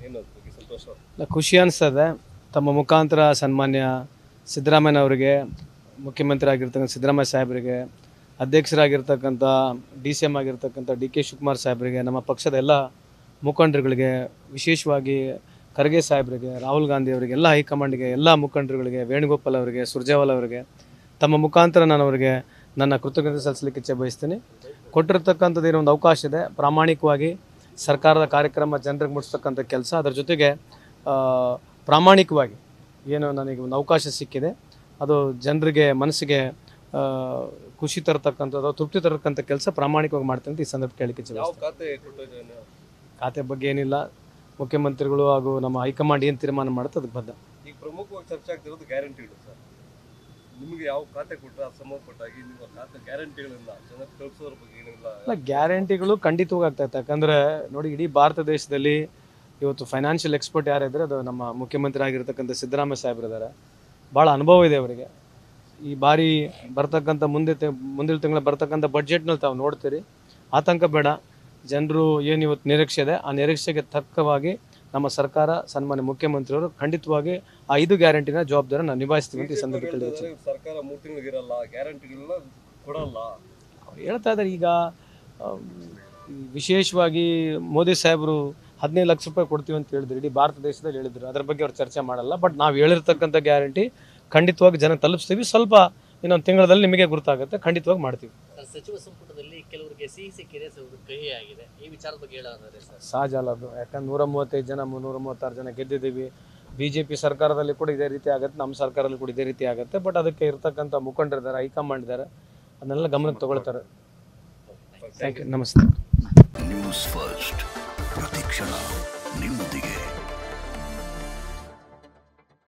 ಏನು ಅದ್ರ ಬಗ್ಗೆ ಸಂತೋಷ ಇಲ್ಲ, ಖುಷಿ ಅನಿಸ್ತದೆ ತಮ್ಮ ಮುಖಾಂತರ ಸನ್ಮಾನ್ಯ ಸಿದ್ದರಾಮಯ್ಯ ಅವರಿಗೆ ಮುಖ್ಯಮಂತ್ರಿ ಆಗಿರ್ತಕ್ಕಂಥ ಸಿದ್ದರಾಮಯ್ಯ ಸಾಹೇಬರಿಗೆ ಅಧ್ಯಕ್ಷರಾಗಿರ್ತಕ್ಕಂಥ ಡಿ ಸಿ ಎಮ್ ಆಗಿರ್ತಕ್ಕಂಥ ಡಿ ಕೆ ಶಿವಕುಮಾರ್ ಸಾಹೇಬರಿಗೆ ನಮ್ಮ ಪಕ್ಷದ ಎಲ್ಲ ಮುಖಂಡರುಗಳಿಗೆ ವಿಶೇಷವಾಗಿ ಖರ್ಗೆ ಸಾಹೇಬರಿಗೆ ರಾಹುಲ್ ಗಾಂಧಿ ಅವರಿಗೆ ಎಲ್ಲ ಹೈಕಮಾಂಡ್ಗೆ ಎಲ್ಲ ಮುಖಂಡರುಗಳಿಗೆ ವೇಣುಗೋಪಾಲ್ ಅವರಿಗೆ ಸುರ್ಜೇವಾಲ್ ಅವರಿಗೆ ತಮ್ಮ ಮುಖಾಂತರ ನಾನು ಅವರಿಗೆ ನನ್ನ ಕೃತಜ್ಞತೆ ಸಲ್ಲಿಸಲಿಕ್ಕೆ ಇಚ್ಛೆ ಬಯಸ್ತೀನಿ ಕೊಟ್ಟಿರ್ತಕ್ಕಂಥದ್ದು ಏನೋ ಒಂದು ಅವಕಾಶ ಇದೆ ಪ್ರಾಮಾಣಿಕವಾಗಿ ಸರ್ಕಾರದ ಕಾರ್ಯಕ್ರಮ ಜನರಿಗೆ ಮುಟ್ಟಿಸ್ತಕ್ಕಂಥ ಕೆಲಸ ಅದರ ಜೊತೆಗೆ ಆ, ಪ್ರಾಮಾಣಿಕವಾಗಿ ಏನು ನನಗೆ ಒಂದು ಅವಕಾಶ ಸಿಕ್ಕಿದೆ ಅದು ಜನರಿಗೆ ಮನಸ್ಸಿಗೆ ಆ, ಖುಷಿ ತರತಕ್ಕಂಥದ್ದು ತೃಪ್ತಿ ತರತಕ್ಕಂಥ ಕೆಲಸ ಪ್ರಾಮಾಣಿಕವಾಗಿ ಮಾಡ್ತೀನಿ ಅಂತ ಈ ಸಂದರ್ಭ ಕೇಳಲಿಕ್ಕೆ ಇಚ್ಛೆ ಯಾವ ಬಯಸ್ತೀನಿ. ಖಾತೆ ಕೊಟ್ಟಿದ್ದೇನೆ ಖಾತೆ ಬಗ್ಗೆ ಏನಿಲ್ಲ ಮುಖ್ಯಮಂತ್ರಿಗಳು ಹಾಗೂ ನಮ್ಮ ಹೈಕಮಾಂಡ್ ಏನು ತೀರ್ಮಾನ ಮಾಡುತ್ತೆ ಅದಕ್ಕೆ ಬದ್ಧ ಈಗ ಪ್ರಮುಖವಾಗಿ ಚರ್ಚೆ ಆಗ್ತಿರೋದು ಗ್ಯಾರಂಟಿಗಳು ಸರ್ ನಿಮಗೆ ಯಾವ ಖಾತೆ ಕೊಟ್ಟರೆ ಅದು ಸಂಬಂಧಪಟ್ಟಾಗಿ ನಿಮ್ಮ ಖಾತೆ ಗ್ಯಾರಂಟಿಗಳಿಂದ ಜನ ತಲುಪಿಸೋದ್ರ ಬಗ್ಗೆ ಏನಿಲ್ಲ ಅಲ್ಲ ಗ್ಯಾರಂಟಿಗಳು ಖಂಡಿತವಾಗಿ ಆಗ್ತಾ ಇತ್ತು ಯಾಕಂದರೆ ನೋಡಿ ಇಡೀ ಭಾರತ ದೇಶದಲ್ಲಿ ಇವತ್ತು ಫೈನಾನ್ಷಿಯಲ್ ಎಕ್ಸ್ಪರ್ಟ್ ಯಾರಿದ್ದಾರೆ ಅದು ನಮ್ಮ ಮುಖ್ಯಮಂತ್ರಿ ಆಗಿರ್ತಕ್ಕಂಥ ಸಿದ್ದರಾಮಯ್ಯ ಸಾಹೇಬ್ರಿದ್ದಾರೆ ಭಾಳ ಅನುಭವ ಇದೆ ಅವರಿಗೆ ಈ ಬಾರಿ ಬರ್ತಕ್ಕಂಥ ಮುಂದೆ ತಿ- ಮುಂದಿನ ತಿಂಗಳ ಬರ್ತಕ್ಕಂಥ ಬಡ್ಜೆಟ್ನಲ್ಲಿ ತಾವು ನೋಡ್ತೀರಿ ಆತಂಕ ಬೇಡ ಜನರು ಏನು ಇವತ್ತು ನಿರೀಕ್ಷೆ ಇದೆ ಆ ನಿರೀಕ್ಷೆಗೆ ತಕ್ಕವಾಗಿ ನಮ್ಮ ಸರ್ಕಾರ ಸನ್ಮಾನ್ಯ ಮುಖ್ಯಮಂತ್ರಿಯವರು ಖಂಡಿತವಾಗಿ ಆ ಐದು ಗ್ಯಾರಂಟಿನ ಜವಾಬ್ದಾರಿ ನಾವು ನಿಭಾಯಿಸ್ತೀವಿ ಅಂತ ಈ ಸಂದರ್ಭದಲ್ಲಿ ಹೇಳ್ತಾ ಇದ್ದಾರೆ, ಸರ್ಕಾರ ಮೂರು ತಿಂಗಳಿಗಿರಲ್ಲ ಗ್ಯಾರಂಟಿಗಳನ್ನ ಕೊಡಲ್ಲ ಅವ್ರು ಹೇಳ್ತಾ ಇದ್ದಾರೆ ಈಗ ಆಮ್, ಈ ವಿಶೇಷವಾಗಿ ಮೋದಿ ಸಾಹೇಬರು ಹದಿನೈದು ಲಕ್ಷ ರೂಪಾಯಿ ಕೊಡ್ತೀವಿ ಅಂತ ಹೇಳಿದ್ರು ಇಡೀ ಭಾರತ ದೇಶದಲ್ಲಿ ಹೇಳಿದ್ರು ಅದ್ರ ಬಗ್ಗೆ ಅವ್ರು ಚರ್ಚೆ ಮಾಡಲ್ಲ ಬಟ್ ನಾವು ಹೇಳಿರ್ತಕ್ಕಂಥ ಗ್ಯಾರಂಟಿ ಖಂಡಿತವಾಗಿ ಜನ ತಲುಪಿಸ್ತೀವಿ ಸ್ವಲ್ಪ ಇನ್ನೊಂದು ತಿಂಗಳಲ್ಲಿ ನಿಮಗೆ ಗೊತ್ತಾಗುತ್ತೆ ಖಂಡಿತವಾಗಿ ಮಾಡ್ತೀವಿ ಸರ್ ಸಚಿವ ಸಂಪುಟದಲ್ಲಿ ಕೆಲವರಿಗೆ ಸಿಹಿ ಸಿಕ್ಕಿದೆ ಕೆಲವರಿಗೆ ಕಹಿ ಆಗಿದೆ ಈ ವಿಚಾರದ ಬಗ್ಗೆ ಹೇಳೋದಾದ್ರೆ ಸರ್ ಸಹಜ ಅಲ್ಲ ಅದು ಯಾಕಂದ್ರೆ ನೂರ ಮೂವತ್ತೈದು ಜನ ನೂರ ಮೂವತ್ತಾರು ಜನ ಗೆದ್ದಿದ್ದೀವಿ ಬಿ ಜೆ ಪಿ ಸರ್ಕಾರದಲ್ಲಿ ಕೂಡ ಇದೇ ರೀತಿ ಆಗುತ್ತೆ ನಮ್ಮ ಸರ್ಕಾರದಲ್ಲಿ ಕೂಡ ಇದೇ ರೀತಿ ಆಗುತ್ತೆ ಬಟ್ ಅದಕ್ಕೆ ಇರ್ತಕ್ಕಂಥ ಮುಖಂಡರಿದ್ದಾರೆ ಹೈಕಮಾಂಡ್ ಇದ್ದಾರೆ ಅದನ್ನೆಲ್ಲ ಗಮನಕ್ಕೆ ತಗೊಳ್ತಾರೆ ಥ್ಯಾಂಕ್ ಯು ನಮಸ್ತೆ ನ್ಯೂಸ್ ಫಸ್ಟ್ ಪ್ರತಿಕ್ಷಣ ನಿಮ್ಮದೇ